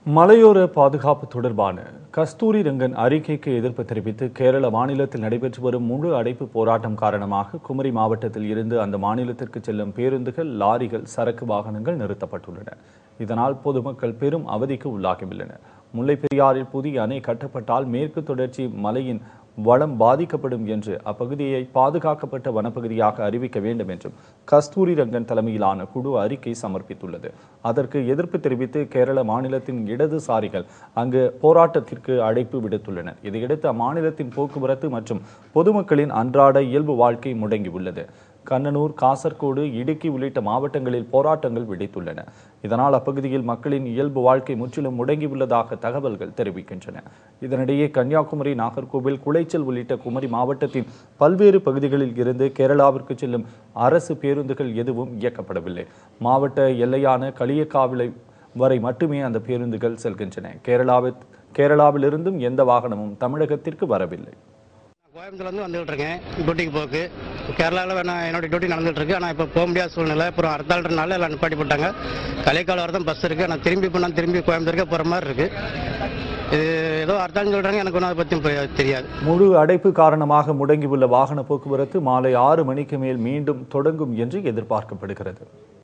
மலையோர பாதுகாப்பு தொடர்பான கஸ்தூரி ரங்கன் அறிக்கைக்கு எதிர்ப்பு தெரிவித்து கேரள மாநிலத்தில் நடைபெற்று வரும் முழு அடைப்பு போராட்டம் காரணமாக குமரி மாவட்டத்தில் இருந்து அந்த மாநிலத்திற்கு செல்லும் பேருந்துகள் லாரிகள் சரக்கு வாகனங்கள் நிறுத்தப்பட்டுள்ளன இதனால் பொதுமக்கள் பெரும் அவதிக்கு உள்ளாகியுள்ளனர் முல்லைப் பெரியாறில் புதிய அணை கட்டப்பட்டால் மேற்கு தொடர்ச்சி மலையின் வளம் பாதிக்கப்படும் என்று அப்பகுதியை பாதுகாக்கப்பட்ட வனப்பகுதியாக அறிவிக்க வேண்டும் என்றும் கஸ்தூரி ரங்கன் தலைமையிலான குழு அறிக்கை சமர்ப்பித்துள்ளது அதற்கு எதிர்ப்பு தெரிவித்து கேரள மாநிலத்தின் இடதுசாரிகள் அங்கு போராட்டத்திற்கு அழைப்பு விடுத்துள்ளனர் இதையடுத்து அம்மாநிலத்தின் போக்குவரத்து மற்றும் பொதுமக்களின் அன்றாட இயல்பு வாழ்க்கை முடங்கியுள்ளது கண்ணனூர் காசர்கோடு இடுக்கி உள்ளிட்ட மாவட்டங்களில் போராட்டங்கள் வெடித்துள்ளன இதனால் அப்பகுதியில் மக்களின் இயல்பு வாழ்க்கை முற்றிலும் முடங்கியுள்ளதாக தகவல்கள் தெரிவிக்கின்றன இதனிடையே கன்னியாகுமரி நாகர்கோவில் குளைச்சல் உள்ளிட்ட குமரி மாவட்டத்தின் பல்வேறு பகுதிகளில் இருந்து கேரளாவிற்கு செல்லும் அரசு பேருந்துகள் எதுவும் இயக்கப்படவில்லை மாவட்ட எல்லையான களியக்காவிளை வரை மட்டுமே அந்த பேருந்துகள் செல்கின்றன கேரளாவில் கேரளாவிலிருந்தும் எந்த வாகனமும் தமிழகத்திற்கு வரவில்லை கோயம்புத்தூர்லேருந்து வந்துகிட்டு இருக்கேன் டியூட்டிக்கு போக்கு கேரளாவில் வேணா என்னோட டியூட்டி நடந்துட்டு இருக்கு ஆனால் இப்போ போக முடியாத சூழ்நிலை அப்புறம் அடுத்தாள்றனால எல்லாம் நிப்பாட்டி போட்டாங்க கலைக்கால வர தான் பஸ் இருக்கு ஆனால் திரும்பி இப்போ நான் திரும்பி கோயம்புத்தூருக்கே போகிற மாதிரி இருக்கு இது ஏதோ அர்த்தம் சொல்கிறாங்க எனக்கு ஒன்றும் அதை பற்றி தெரியாது முழு அடைப்பு காரணமாக முடங்கியுள்ள வாகன போக்குவரத்து மாலை ஆறு மணிக்கு மேல் மீண்டும் தொடங்கும் என்று எதிர்பார்க்கப்படுகிறது